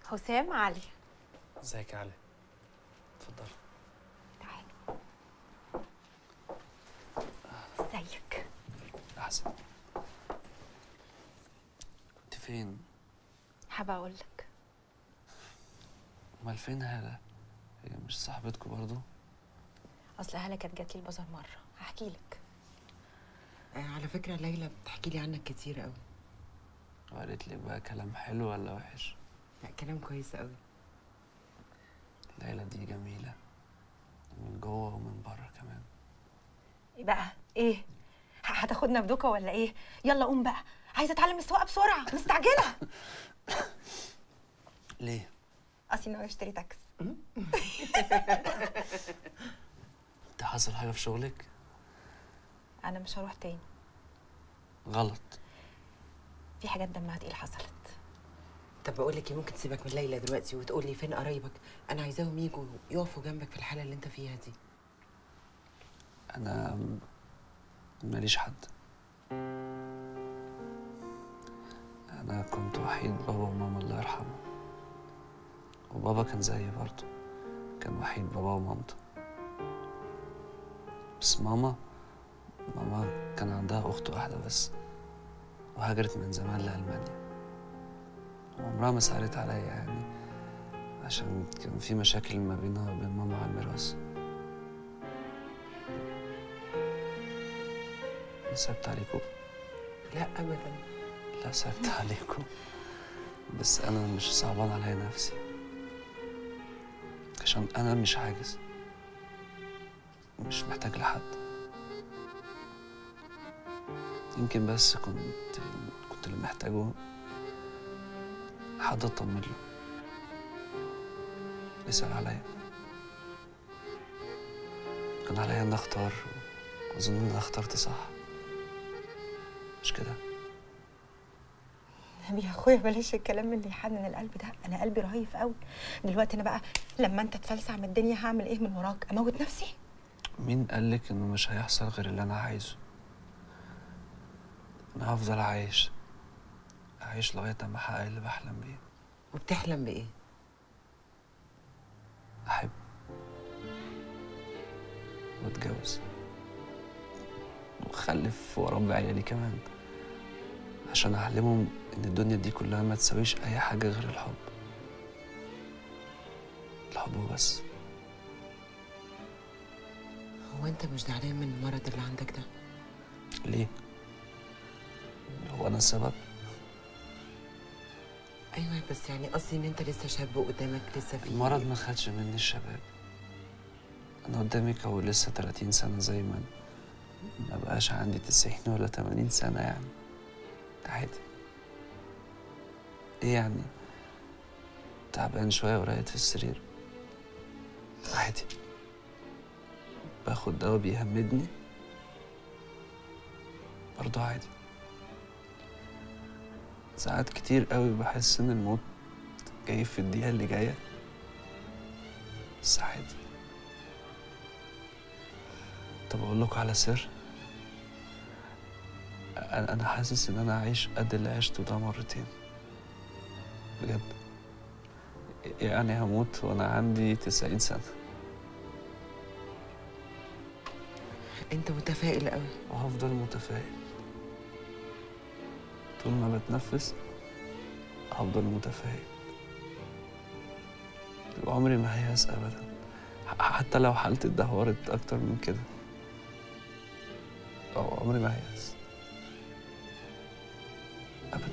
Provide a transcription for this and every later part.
حسام علي ازيك يا علي اتفضل تعالى ازيك احسن كنت فين حابه اقول لك امال فين هاله هي مش صاحبتكم برضو اصل هاله كانت جات لي البازار مره هحكي لك آه، على فكرة ليلى بتحكي لي عنك كتير قوي وقالت لي بقى كلام حلو ولا وحش لا كلام كويس قوي ليلى دي جميله من جوه ومن بره كمان ايه بقى ايه ه- هتاخدنا في دوكا ولا ايه يلا قوم بقى عايزه اتعلم السواقه بسرعه مستعجله ليه اصلي ناوي اشتري تاكس انت حصل حاجه في شغلك انا مش هروح تاني غلط في حاجات دمها تقيل حصلت طب بقول لك ايه ممكن تسيبك من ليلى دلوقتي وتقول لي فين قرايبك انا عايزاهم يجوا يقفوا جنبك في الحالة اللي انت فيها دي انا ماليش حد انا كنت وحيد بابا وماما الله يرحمه وبابا كان زيي برضه كان وحيد بابا ومامته بس ماما ماما كان عندها اخت واحده بس وهاجرت من زمان لالمانيا وعمرها ما سالت عليا يعني عشان كان في مشاكل ما بينها وبين ماما على الميراث صعبت عليكم لا ابدا لا صعبت عليكم بس انا مش صعبان عليا نفسي عشان انا مش عاجز مش محتاج لحد يمكن بس كنت كنت اللي محتاجه حد اطمن له يسأل عليا كان عليا ان اختار واظن ان انا اخترت صح مش كده نبي يا اخويا بلاش الكلام اللي يحنن القلب ده انا قلبي رهيف قوي دلوقتي انا بقى لما انت تفلسع من الدنيا هعمل ايه من وراك اموت نفسي مين قالك انه مش هيحصل غير اللي انا عايزه انا هفضل عايش عايش لغايه اما احقق اللي بحلم بيه وبتحلم بايه احب واتجوز واخلف واربي عيالي كمان عشان اعلمهم ان الدنيا دي كلها ما تساويش اي حاجه غير الحب الحب وبس هو انت مش زعلان من المرض اللي عندك ده ليه هو انا السبب ايوه بس يعني قصدي ان انت لسه شاب وقدامك لسه في المرض ما خدش مني الشباب انا قدامك هو لسه 30 سنه زي ما أنا. ما بقاش عندي 90 ولا 80 سنه يعني عادي ايه يعني تعبان شويه وراقد في السرير عادي باخد دواء بيهمدني برضه عادي ساعات كتير قوي بحس ان الموت جاي في الدقيقه اللي جايه بس عادي طب اقول لكم على سر انا أنا حاسس ان انا عايش قد اللي عشته ده مرتين بجد يعني هموت وانا عندي 90 سنه انت متفائل قوي وهفضل متفائل طول ما بتنفس هفضل متفائل وعمري ما هيأس أبدا ح- حتى لو حالتي اتدهورت أكتر من كده أو عمري ما هيأس أبدا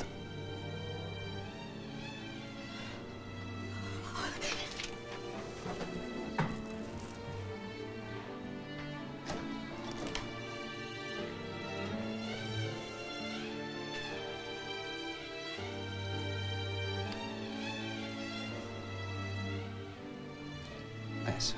آسف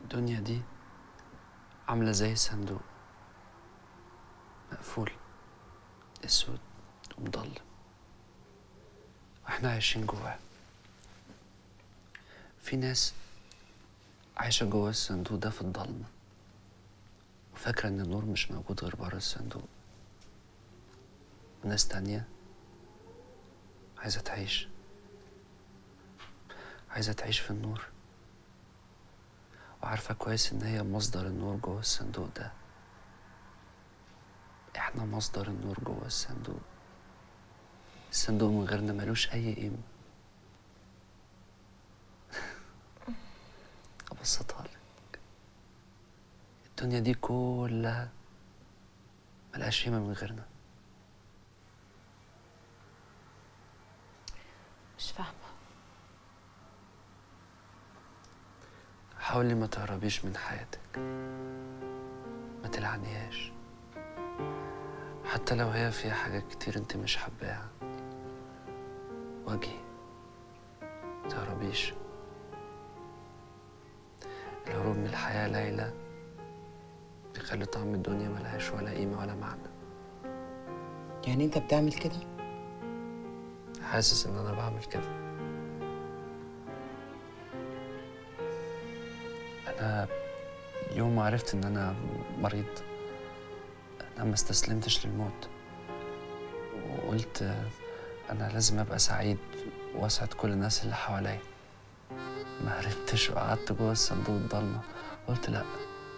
الدنيا دي عاملة زي صندوق مقفول اسود ومضلم واحنا عايشين جواه في ناس عايشة جوه الصندوق ده في الضلمة وفاكرة إن النور مش موجود غير بره الصندوق وناس تانية عايزة تعيش عايزة تعيش في النور وعارفة كويس إن هي مصدر النور جوه الصندوق ده إحنا مصدر النور جوه الصندوق الصندوق من غيرنا ملوش أي قيمة أبسطها لك الدنيا دي كلها ملهاش قيمة من غيرنا مش فاهمه حاولي ما تهربيش من حياتك ما تلعنيهاش حتى لو هي فيها حاجات كتير انت مش حباها واجهي ما تهربيش الهروب من الحياة ليلى بيخلي طعم الدنيا ملهاش ولا قيمة ولا معنى يعني انت بتعمل كده حاسس ان انا بعمل كده انا يوم ما عرفت ان انا مريض انا ما استسلمتش للموت وقلت انا لازم ابقى سعيد واسعد كل الناس اللي حواليا ما عرفتش وقعدت جوه الصندوق الضلمه قلت لا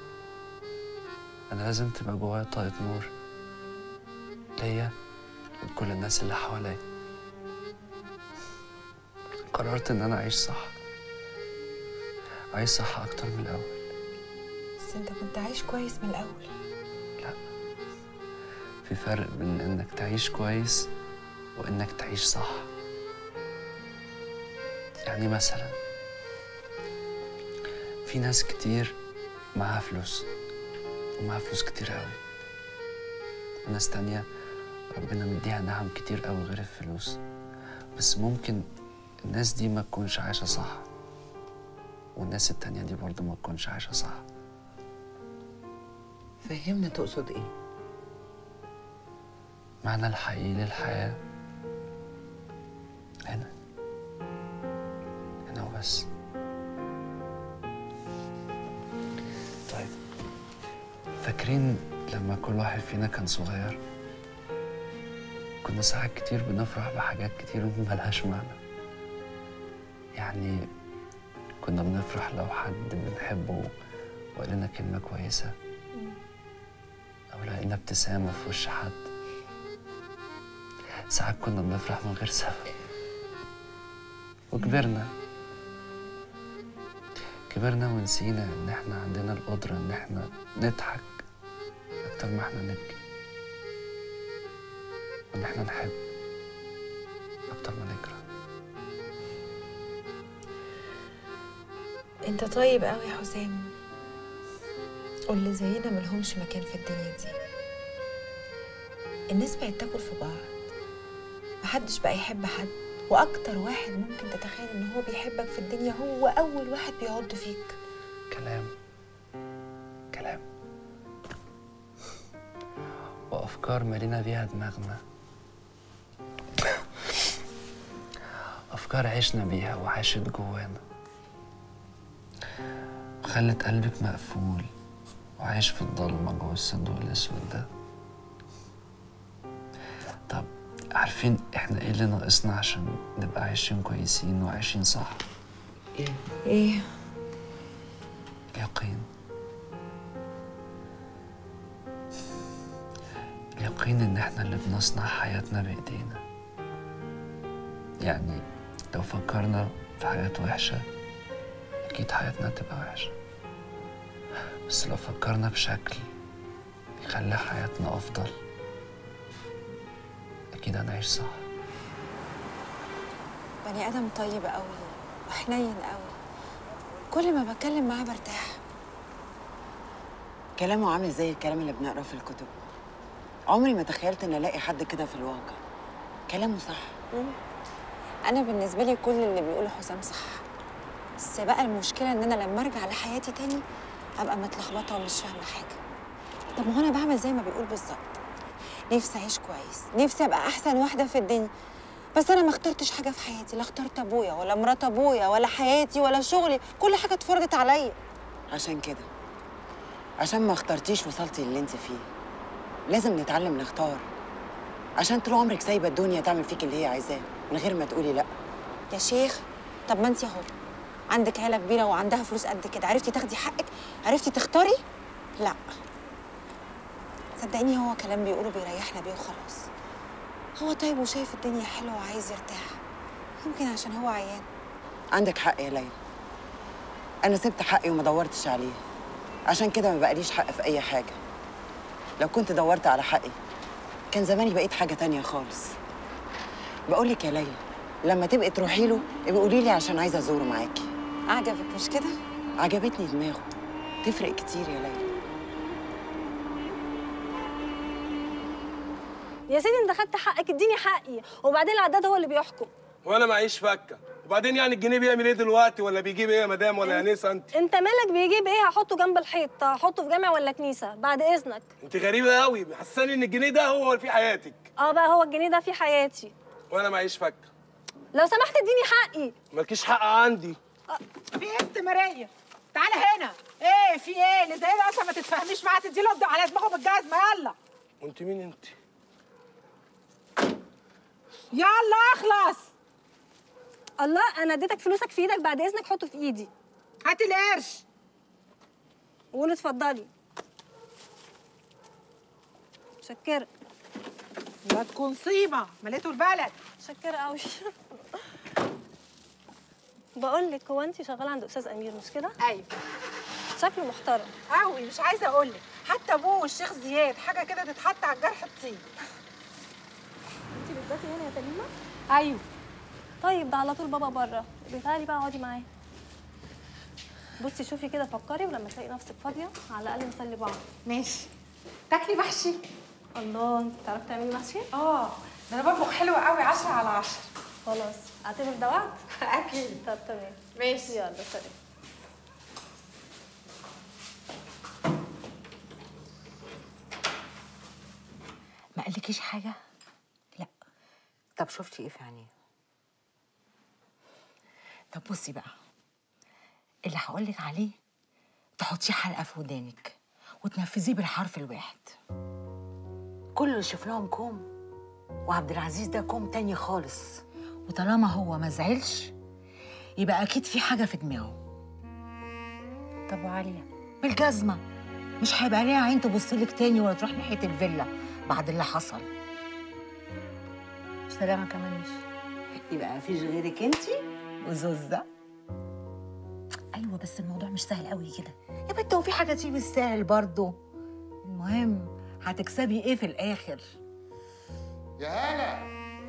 انا لازم تبقى جوايا طاقه نور ليا ولكل الناس اللي حواليا قررت ان انا اعيش صح عايش صح اكتر من الاول بس انت كنت عايش كويس من الاول لا في فرق بين انك تعيش كويس وانك تعيش صح يعني مثلا في ناس كتير معاها فلوس ومعاها فلوس كتير قوي وناس تانية ربنا مديها نعم كتير قوي غير الفلوس بس ممكن الناس دي ما تكونش عايشة صح والناس التانية دي برضه ما تكونش عايشة صح فهمنا تقصد ايه معنى الحقيقي للحياة هنا هنا وبس طيب فاكرين لما كل واحد فينا كان صغير كنا ساعات كتير بنفرح بحاجات كتير ملهاش معنى يعني كنا بنفرح لو حد بنحبه وقال لنا كلمة كويسة أو لقينا ابتسامة في وش حد ساعات كنا بنفرح من غير سبب وكبرنا كبرنا ونسينا إن إحنا عندنا القدرة إن إحنا نضحك أكتر ما إحنا نبكي وإن إحنا نحب أكتر ما نكره انت طيب قوي يا حسام واللي زينا ملهمش مكان في الدنيا دي الناس بقت تاكل في بعض محدش بقى يحب حد واكتر واحد ممكن تتخيل ان هو بيحبك في الدنيا هو اول واحد بيعض فيك كلام كلام وأفكار مالينا بيها دماغنا أفكار عشنا بيها وعاشت جوانا وخلت قلبك مقفول وعايش في الضلمة جوه الصندوق الأسود ده طب عارفين احنا ايه اللي ناقصنا عشان نبقى عايشين كويسين وعايشين صح؟ ايه ايه اليقين اليقين ان احنا اللي بنصنع حياتنا بايدينا يعني لو فكرنا في حاجات وحشة اكيد حياتنا هتبقى وحشة بس لو فكرنا بشكل يخلي حياتنا افضل اكيد هنعيش صح بني ادم طيب قوي وحنين قوي كل ما بتكلم معاه برتاح كلامه عامل زي الكلام اللي بنقراه في الكتب عمري ما تخيلت ان الاقي حد كده في الواقع كلامه صح انا بالنسبه لي كل اللي بيقوله حسام صح بس بقى المشكله ان انا لما ارجع لحياتي تاني ابقى متلخبطه ومش فاهمه حاجه طب ما هو انا بعمل زي ما بيقول بالظبط نفسي اعيش كويس نفسي ابقى احسن واحده في الدنيا بس انا ما اخترتش حاجه في حياتي لا اخترت ابويا ولا مرات ابويا ولا حياتي ولا شغلي كل حاجه اتفرضت عليا عشان كده عشان ما اخترتيش وصلتي اللي انت فيه لازم نتعلم نختار عشان طول عمرك سايبه الدنيا تعمل فيك اللي هي عايزاه من غير ما تقولي لا يا شيخ طب ما انت اهو عندك عيله كبيره وعندها فلوس قد كده عرفتي تاخدي حقك عرفتي تختاري لا صدقيني هو كلام بيقوله بيريحنا بيه وخلاص هو طيب وشايف الدنيا حلوه وعايز يرتاح يمكن عشان هو عيان عندك حق يا ليلى انا سبت حقي وما دورتش عليه عشان كده ما بقاليش حق في اي حاجه لو كنت دورت على حقي كان زماني بقيت حاجه تانية خالص بقولك يا ليلى لما تبقي تروحي له ابقي قولي لي عشان عايزه ازوره معاكي عجبك مش كده عجبتني دماغه تفرق كتير يا ليلى يا سيدي انت خدت حقك اديني حقي وبعدين العداد هو اللي بيحكم وانا معيش فكه وبعدين يعني الجنيه بيعمل ايه دلوقتي ولا بيجيب ايه يا مدام ولا يا نيسه انت انت مالك بيجيب ايه هحطه جنب الحيط هحطه في جامع ولا كنيسه بعد اذنك انت غريبه قوي محسساني ان الجنيه ده هو اللي في حياتك اه بقى هو الجنيه ده في حياتي وانا معيش فكه لو سمحت اديني حقي مالكيش حق عندي في ايه استمرارية؟ تعالى هنا ايه في ايه اللي زي ده اصلا ما تتفاهميش معاه تدي له على دماغه بالجزمه يلا وانت مين انت يلا اخلص الله انا اديتك فلوسك في ايدك بعد اذنك حطه في ايدي هاتي القرش وقول اتفضلي متشكره لا تكون صيبه مليته البلد متشكره قوي بقول لك هو انت شغاله عند استاذ امير مش كده ايوه شكله محترم قوي مش عايزه اقول لك حتى ابوه الشيخ زياد حاجه كده تتحط على الجرح تطيب انت بتباتي هنا يا تميمه ايوه طيب ده على طول بابا بره تعالي بقى اقعدي معايا بصي شوفي كده فكري ولما تلاقي نفسك فاضيه على الاقل نسلي بعض ماشي تاكلي محشي الله انت بتعرفي تعملي محشي اه ده انا بطبخ حلو قوي 10 على 10 خلاص اعتبر ده وعد اكيد طب تمام ماشي يلا سلام ما قالكيش حاجة؟ لا طب شفتي ايه في عينيه طب بصي بقى اللي هقولك عليه تحطيه حلقة في ودانك وتنفذيه بالحرف الواحد كل اللي شفناهم كوم وعبد العزيز ده كوم تاني خالص وطالما هو ما زعلش يبقى أكيد في حاجة في دماغه طب وعليا بالجزمة مش هيبقى ليها عين تبصلك تاني ولا تروح ناحية الفيلا بعد اللي حصل سلامة كمان مش يبقى مفيش غيرك انتي وزوزة ايوه بس الموضوع مش سهل قوي كده يا بنت هو في حاجه تيجي بالسهل برضه المهم هتكسبي ايه في الاخر يا هلا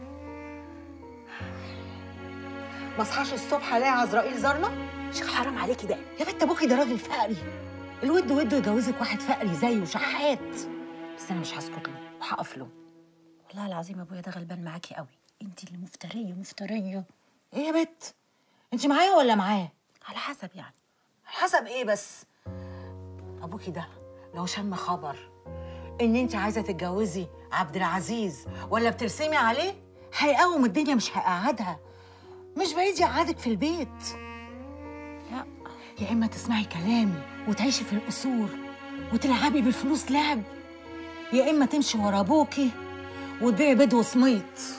ما اصحاش الصبح الاقي عزرائيل زارنا شيخ حرام عليكي بقى يا بنت ابوكي ده راجل فقري الود وده يجوزك واحد فقري زيه شحات بس انا مش هسكت له وهقف له والله العظيم ابويا ده غلبان معاكي قوي انت اللي مفتريه مفتريه ايه يا بنت انت معايا ولا معاه على حسب يعني حسب ايه بس ابوكي ده لو شم خبر ان انت عايزه تتجوزي عبد العزيز ولا بترسمي عليه هيقوم الدنيا مش هيقعدها مش بعيد يقعدك في البيت لا يا اما تسمعي كلامي وتعيشي في القصور وتلعبي بالفلوس لعب يا اما تمشي ورا ابوكي وتبيعي بيض وسميط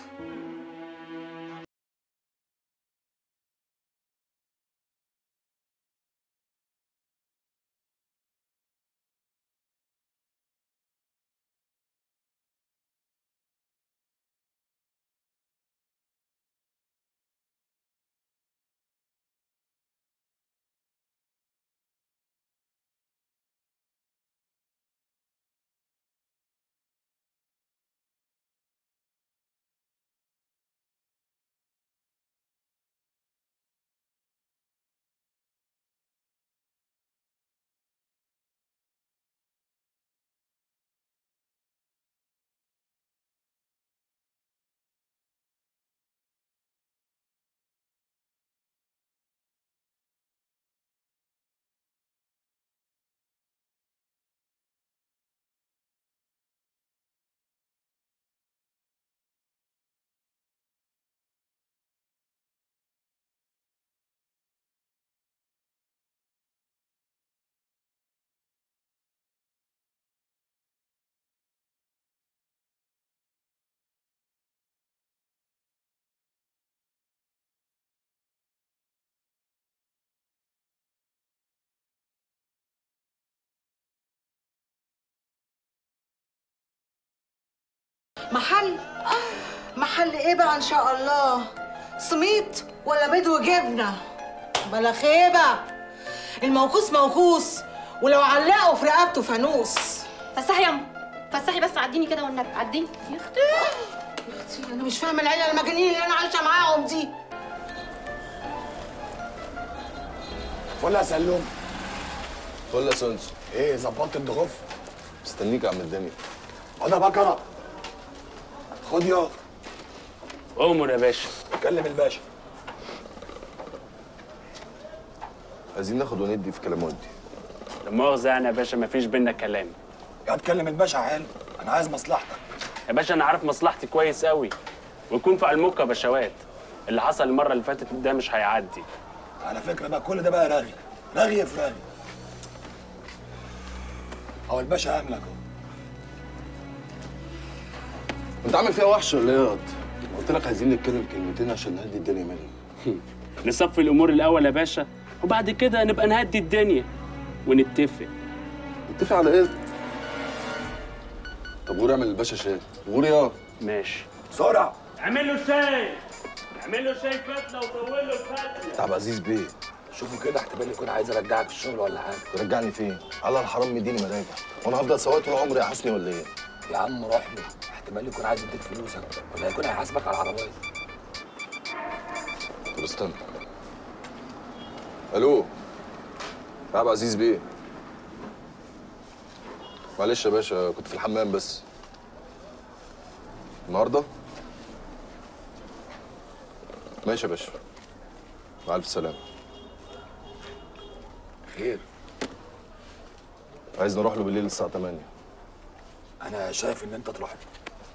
محل محل ايه بقى ان شاء الله سميط ولا بيض وجبنه بلا خيبه الموكوس موكوس ولو علقوا في رقبته فانوس فسحي ياما فسحي بس عديني كده والنبي عديني يا اختي اختي انا مش فاهمه العيله المجانين اللي انا عايشه معاهم دي ولا سلوم ولا سونس ايه ظبطت الضغوف مستنيك يا عم الدنيا خدها بكره خد يا امر يا باشا كلم الباشا عايزين ناخد وندي في كلام ودي لا مؤاخذة يعني يا باشا مفيش بينا كلام يا تكلم الباشا حلو انا عايز مصلحتك يا باشا انا عارف مصلحتي كويس قوي ويكون في علمك يا باشوات اللي حصل المرة اللي فاتت ده مش هيعدي على فكره بقى كل ده بقى رغي رغي في رغي هو الباشا املك اهو انت عامل فيها وحش ولا ايه ياض؟ قلت لك عايزين نتكلم كلمتين عشان نهدي الدنيا مني نصفي الامور الاول يا باشا وبعد كده نبقى نهدي الدنيا ونتفق نتفق على ايه؟ طب قول اعمل الباشا شاي قول يا ماشي بسرعه اعمل له شاي اعمل له شاي فتله وطول له الفتله عبد العزيز بيه شوفوا كده احتمال يكون عايز ارجعك الشغل ولا حاجه ترجعني فين؟ على الحرام مديني مراجع وانا هفضل سواق طول عمري يا حسني ولا ايه؟ يا عم روح له احتمال يكون عايز يديك فلوسك ولا يكون هيحاسبك على العربيه طب استنى الو يا عبد العزيز بيه معلش يا باشا كنت في الحمام بس النهارده ماشي يا باشا مع الف سلامه خير عايز نروح له بالليل الساعه 8 انا شايف ان انت تروح له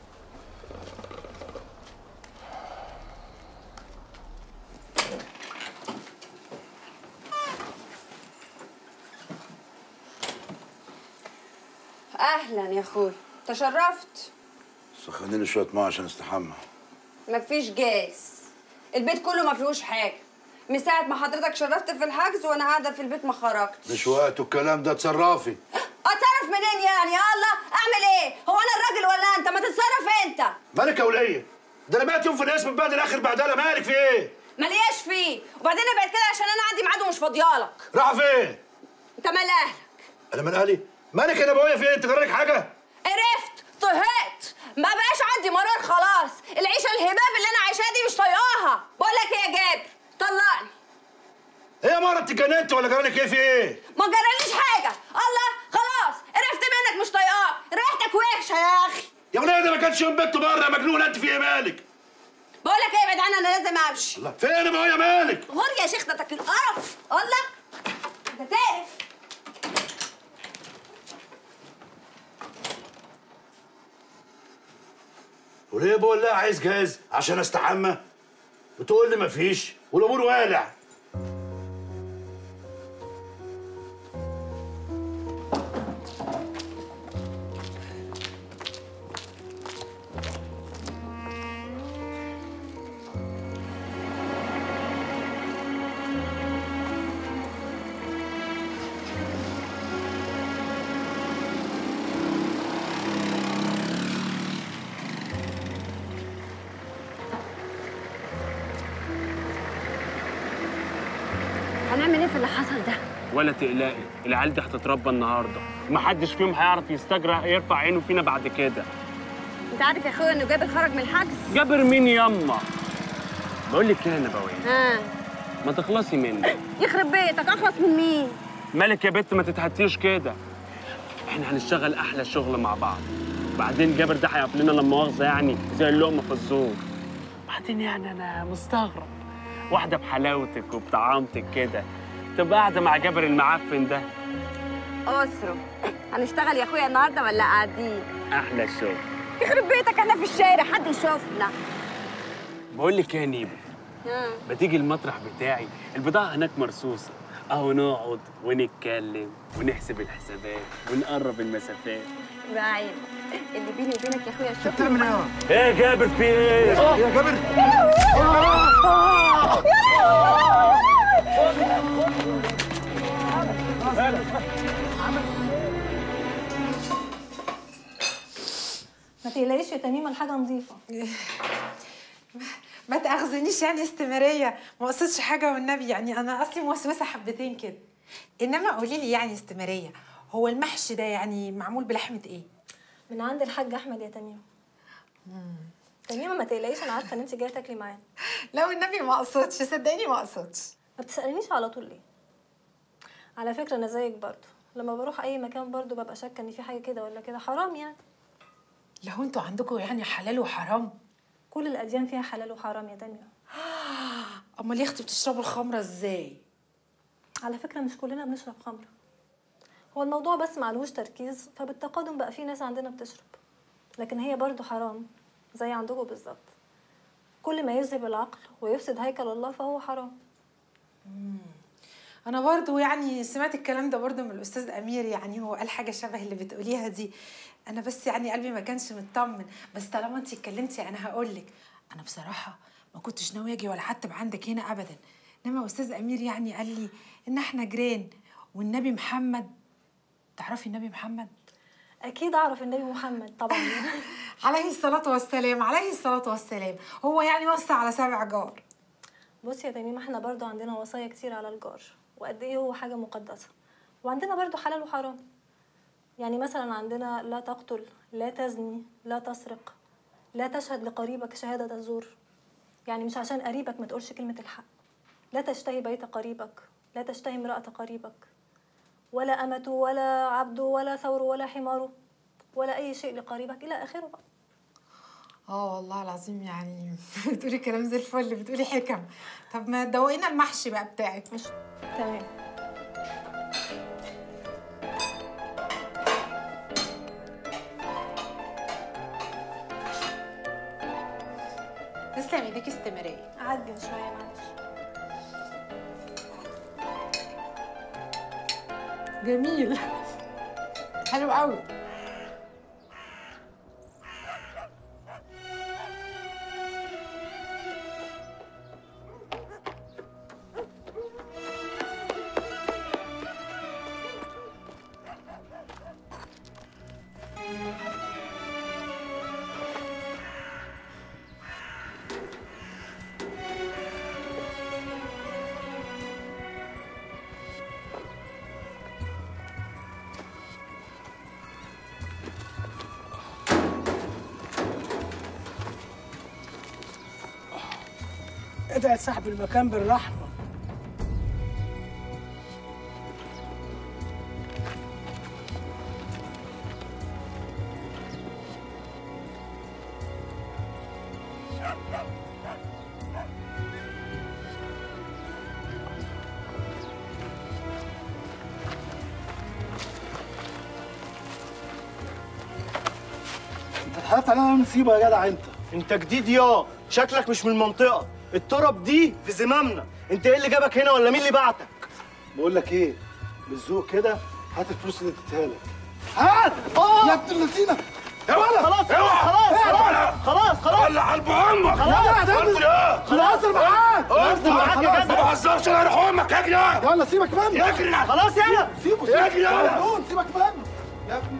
اهلا يا اخوي تشرفت سخني لي شويه ميه عشان استحمى مفيش جاز البيت كله ما فيهوش حاجه من ساعه ما حضرتك شرفت في الحجز وانا قاعده في البيت ما خرجتش مش وقت الكلام ده اتصرفي اتصرف منين يعني يا الله اعمل ايه هو انا الراجل ولا انت ما تتصرف انت مالك يا وليه ده انا بقيت يوم في الاسم بعد الاخر بعدها مالك في ايه ملياش فيه وبعدين ابعد كده عشان انا عندي ميعاد ومش فاضيالك راح فين انت مال اهلك انا من اهلي مالك يا ابويا في ايه انت جرالك حاجه قرفت طهقت ما بقاش عندي مرار خلاص العيشه الهباب اللي انا عايشاها دي مش طايقاها بقول لك ايه يا جابر طلقني ايه يا مره انت اتجننت ولا جرالك ايه في ايه ما جراليش حاجه الله خلاص قرفت منك مش طايقاك ريحتك وحشه يا اخي يا وليه ده ما كانش يوم بنت بره يا مجنون انت في ايه مالك بقول لك ايه ابعد عني انا لازم امشي الله فين يا ابويا مالك غور يا شيخ ده تاكل قرف الله ده تعرف وليه بقول لها عايز جاز عشان استحمى بتقول لي مفيش والامور والع هنعمل ايه في اللي حصل ده ولا تقلقي العيال دي هتتربى النهارده ومحدش فيهم هيعرف يستجرأ يرفع عينه فينا بعد كده انت عارف يا اخويا انه جابر خرج من الحجز جابر مين ياما بقول لك ايه يا نبويه ها ما تخلصي مني يخرب بيتك اخلص من مين مالك يا بت ما تتهتيش كده احنا هنشتغل احلى شغل مع بعض بعدين جابر ده هيقف لنا لما مؤاخذه يعني زي اللقمه في الزور بعدين يعني انا مستغرب واحده بحلاوتك وبطعامتك كده تبقى قاعده مع جابر المعفن ده اسره هنشتغل يا اخويا النهارده ولا قاعدين احلى شغل يخرب بيتك انا في الشارع حد يشوفنا بقول لك إيه يا نيبو ها ما تيجي المطرح بتاعي البضاعة هناك مرصوصة أهو نقعد ونتكلم ونحسب الحسابات ونقرب المسافات بعين اللي بيني وبينك يا اخويا الشغل بتعمل ايه إيه يا جابر في إيه؟ يا جابر ما تقلقيش يا تميمه الحاجه نظيفه ما تاخذنيش يعني استمراريه ما قصدش حاجه والنبي يعني انا اصلي موسوسه حبتين كده انما قولي لي يعني استمراريه هو المحشي ده يعني معمول بلحمه ايه من عند الحاج احمد يا تميمه تميمه ما تقلقيش انا عارفه ان انت جايه تاكلي معانا لا والنبي ما اقصدش صدقيني ما اقصدش ما بتسالنيش على طول ليه على فكره انا زيك برضو لما بروح اي مكان برضو ببقى شاكه ان في حاجه كده ولا كده حرام يعني لو انتوا عندكم يعني حلال وحرام كل الاديان فيها حلال وحرام يا تميمه امال يا اختي بتشربوا الخمره ازاي على فكره مش كلنا بنشرب خمره هو الموضوع بس معلوش تركيز فبالتقادم بقى في ناس عندنا بتشرب لكن هي برضو حرام زي عندكم بالظبط كل ما يذهب العقل ويفسد هيكل الله فهو حرام انا برضو يعني سمعت الكلام ده برضو من الاستاذ امير يعني هو قال حاجه شبه اللي بتقوليها دي انا بس يعني قلبي ما كانش مطمن بس طالما انت اتكلمتي انا هقول لك انا بصراحه ما كنتش ناويه اجي ولا حتى عندك هنا ابدا انما استاذ امير يعني قال لي ان احنا جيران والنبي محمد تعرفي النبي محمد اكيد اعرف النبي محمد طبعا عليه الصلاه والسلام عليه الصلاه والسلام هو يعني وصى على سبع جار بصي يا تميمه احنا برضو عندنا وصايا كتير على الجار وقد ايه هو حاجه مقدسه وعندنا برضو حلال وحرام يعني مثلا عندنا لا تقتل لا تزني لا تسرق لا تشهد لقريبك شهادة الزور يعني مش عشان قريبك ما تقولش كلمة الحق لا تشتهي بيت قريبك لا تشتهي امرأة قريبك ولا أمته ولا عبده ولا ثوره ولا حماره ولا أي شيء لقريبك إلى آخره بقى اه والله العظيم يعني بتقولي كلام زي الفل بتقولي حكم طب ما تدوقينا المحشي بقى بتاعك مش تمام تسلم ايديك استمرارية عجن شوية معلش جميل حلو قوي ادعي صاحب المكان بالرحمه انت اتحدثت علينا مصيبه يا جدع انت انت جديد يا شكلك مش من المنطقه التراب دي في زمامنا انت ايه اللي جابك هنا ولا مين اللي بعتك بقول لك ايه بالذوق كده هات الفلوس اللي اديتها لك هات اه يا ابن اللذينه يا ولد خلاص خلاص خلاص خلاص خلاص ولع قلب امك خلاص قلت ايه خلاص معاك قلت معاك يا ما جدع بهزرش انا اروح امك اجري يلا سيبك منه اجري خلاص يلا سيبه سيبه اجري يلا. مجنون، سيبك منه يا ابني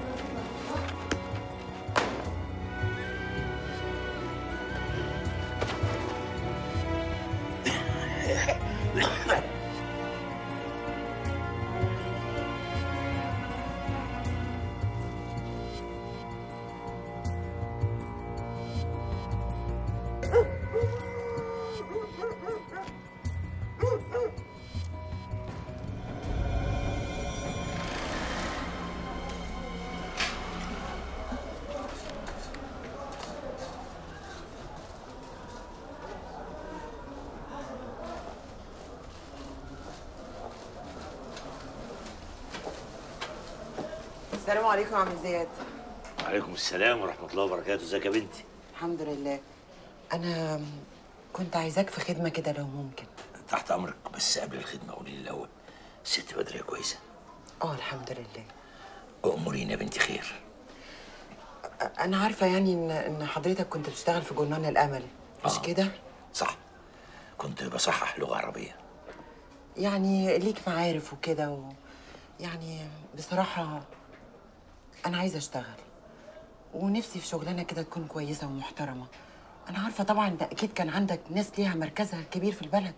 السلام عليكم يا عم زياد وعليكم السلام ورحمة الله وبركاته، ازيك يا بنتي؟ الحمد لله انا كنت عايزاك في خدمه كده لو ممكن تحت أمرك بس قبل الخدمة قولي لي الأول الست بدرية كويسة؟ اه الحمد لله أمورينا يا بنتي خير أ- انا عارفه يعني ان ان حضرتك كنت بتشتغل في جنان الامل مش كده صح كنت بصحح لغة عربية يعني ليك معارف وكده و... يعني بصراحه انا عايزه اشتغل ونفسي في شغلانه كده تكون كويسه ومحترمه انا عارفه طبعا ده اكيد كان عندك ناس ليها مركزها الكبير في البلد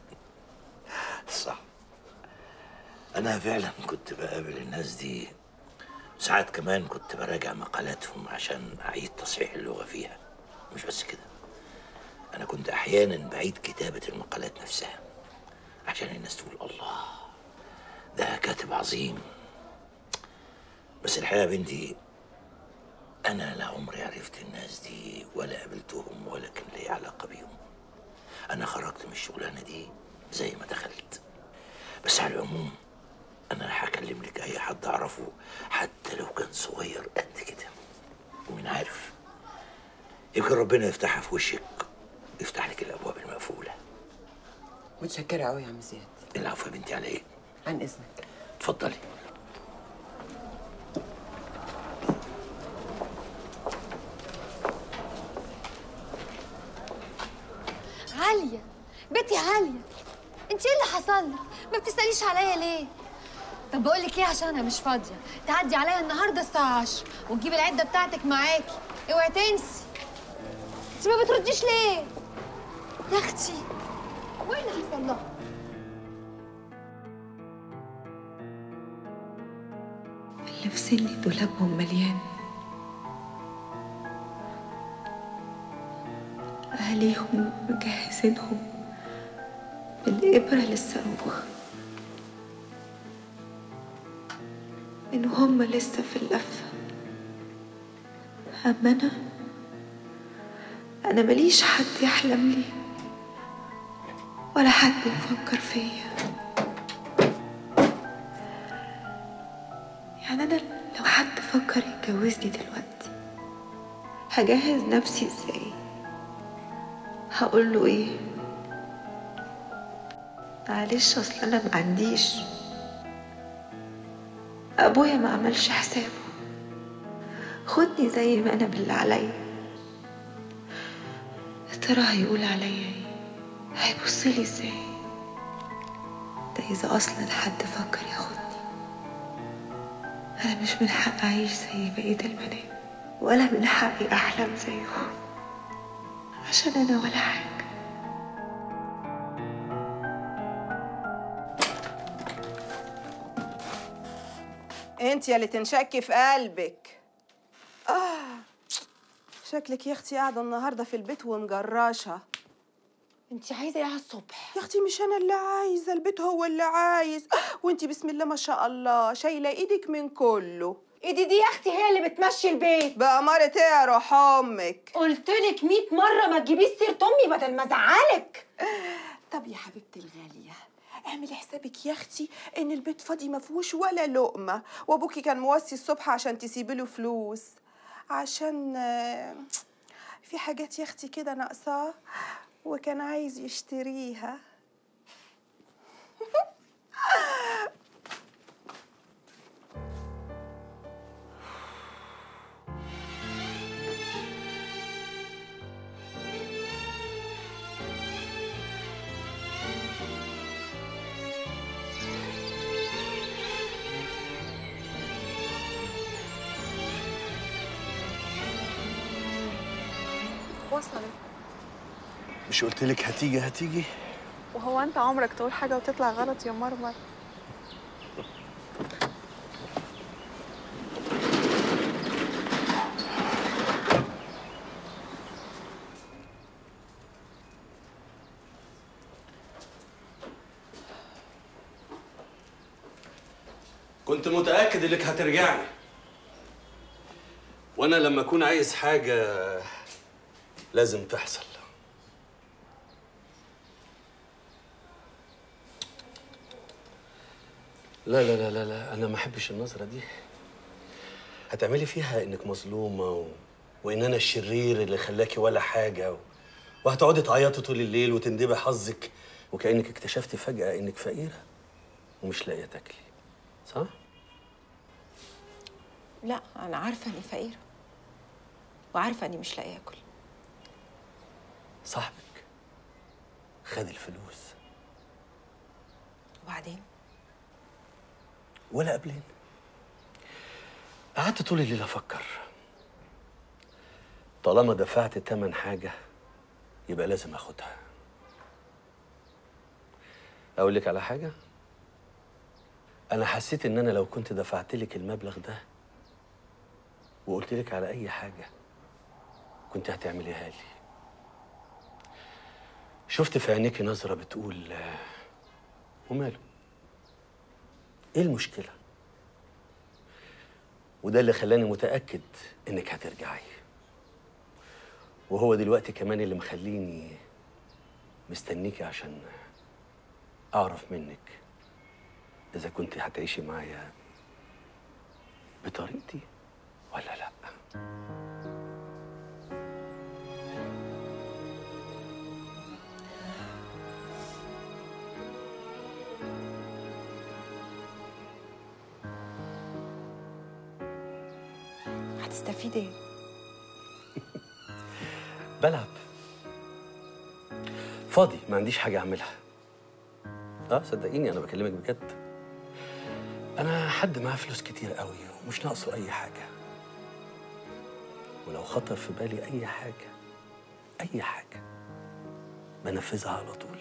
صح أنا فعلا كنت بقابل الناس دي ساعات كمان كنت براجع مقالاتهم عشان أعيد تصحيح اللغة فيها مش بس كده أنا كنت أحيانا بعيد كتابة المقالات نفسها عشان الناس تقول الله ده كاتب عظيم بس الحقيقة يا بنتي أنا لا عمري عرفت الناس دي ولا قابلتهم ولا كان لي علاقة بيهم أنا خرجت من الشغلانة دي زي ما دخلت بس على العموم أنا هكلم لك أي حد أعرفه حتى لو كان صغير قد كده ومين عارف يمكن ربنا يفتحها في وشك يفتح لك الأبواب المقفولة متشكره قوي يا عم زياد العفو يا بنتي على إيه؟ عن اذنك اتفضلي عالية بنتي عالية انت ايه اللي حصل لك؟ ما بتسأليش عليا ليه؟ طب بقول لك ايه عشان انا مش فاضية تعدي عليا النهارده الساعة 10 وتجيبي العدة بتاعتك معاكي اوعي تنسي انت ما بترديش ليه؟ يا اختي وايه اللي حصل لها؟ اللي في سني دولابهم مليان أهاليهم مجهزينهم بالإبرة للصاروخ من هم لسه في اللفة أما أنا أنا ماليش حد يحلم لي ولا حد يفكر فيا يعني أنا لو حد فكر يتجوزني دلوقتي هجهز نفسي ازاي هقول له ايه معلش اصل انا ما عنديش ابويا ما عملش حسابه خدني زي ما انا باللي عليا يا ترى هيقول عليا ايه هيبصلي ازاي ده اذا اصلا حد فكر ياخدني انا مش من حق اعيش زي بقيه البنات ولا من حقي احلم زيهم عشان انا ولا حاجه انت يا اللي تنشكي في قلبك اه شكلك يا اختي قاعده النهارده في البيت ومجراشه انت عايزه ايه على الصبح يا اختي مش انا اللي عايزه البيت هو اللي عايز وانت بسم الله ما شاء الله شايله ايدك من كله ايدي دي يا اختي هي اللي بتمشي البيت بأمارة ايه يا روح امك قلت لك 100 مره ما تجيبيش سيره امي بدل ما ازعلك طب يا حبيبتي الغاليه اعملي حسابك يا اختي ان البيت فاضي ما فيهوش ولا لقمه وابوكي كان موصي الصبح عشان تسيبي له فلوس عشان آه، في حاجات يا اختي كده ناقصاه وكان عايز يشتريها وصلت مش قلت لك هتيجي هتيجي وهو انت عمرك تقول حاجه وتطلع غلط يا مرمر كنت متأكد انك هترجعي وانا لما اكون عايز حاجة لازم تحصل لا لا لا لا لا انا ما احبش النظرة دي هتعملي فيها انك مظلومة و... وان انا الشرير اللي خلاكي ولا حاجة و... وهتقعدي تعيطي طول الليل وتندبي حظك وكأنك اكتشفتي فجأة انك فقيرة ومش لاقية تاكلي صح؟ لا انا عارفه اني فقيره وعارفه اني مش لاقيه اكل صاحبك خد الفلوس وبعدين ولا قبلين قعدت طول الليل افكر طالما دفعت تمن حاجة يبقى لازم اخدها اقول لك على حاجة انا حسيت ان انا لو كنت دفعت لك المبلغ ده وقلت لك على اي حاجة كنت هتعمليها لي شفت في عينيكي نظرة بتقول آه، وماله ايه المشكلة وده اللي خلاني متأكد انك هترجعي وهو دلوقتي كمان اللي مخليني مستنيكي عشان اعرف منك اذا كنت هتعيشي معايا بطريقتي ولا لا هتستفيد ايه؟ بلعب فاضي ما عنديش حاجة أعملها اه صدقيني أنا بكلمك بجد أنا حد معاه فلوس كتير قوي ومش ناقصه أي حاجة ولو خطر في بالي أي حاجة أي حاجة بنفذها على طول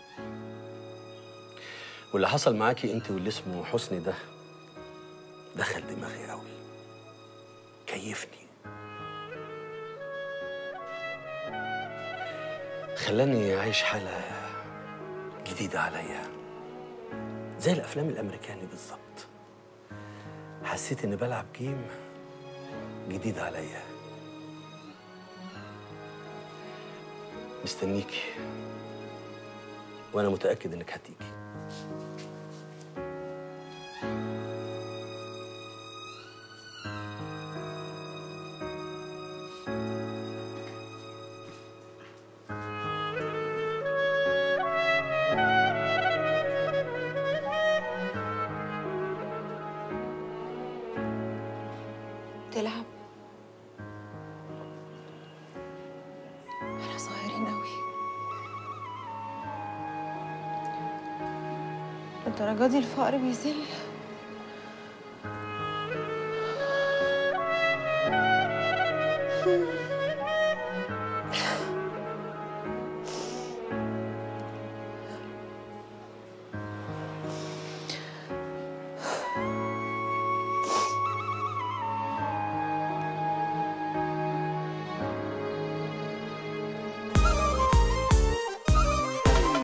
واللي حصل معاكي أنت واللي اسمه حسني ده دخل دماغي قوي كيفني خلاني أعيش حالة جديدة عليا زي الأفلام الأمريكاني بالظبط حسيت إني بلعب جيم جديد عليا مستنيكي وأنا متأكد إنك هتيجي تلعب احنا صغيرين قوي الدرجة دي الفقر بيذل Hmm.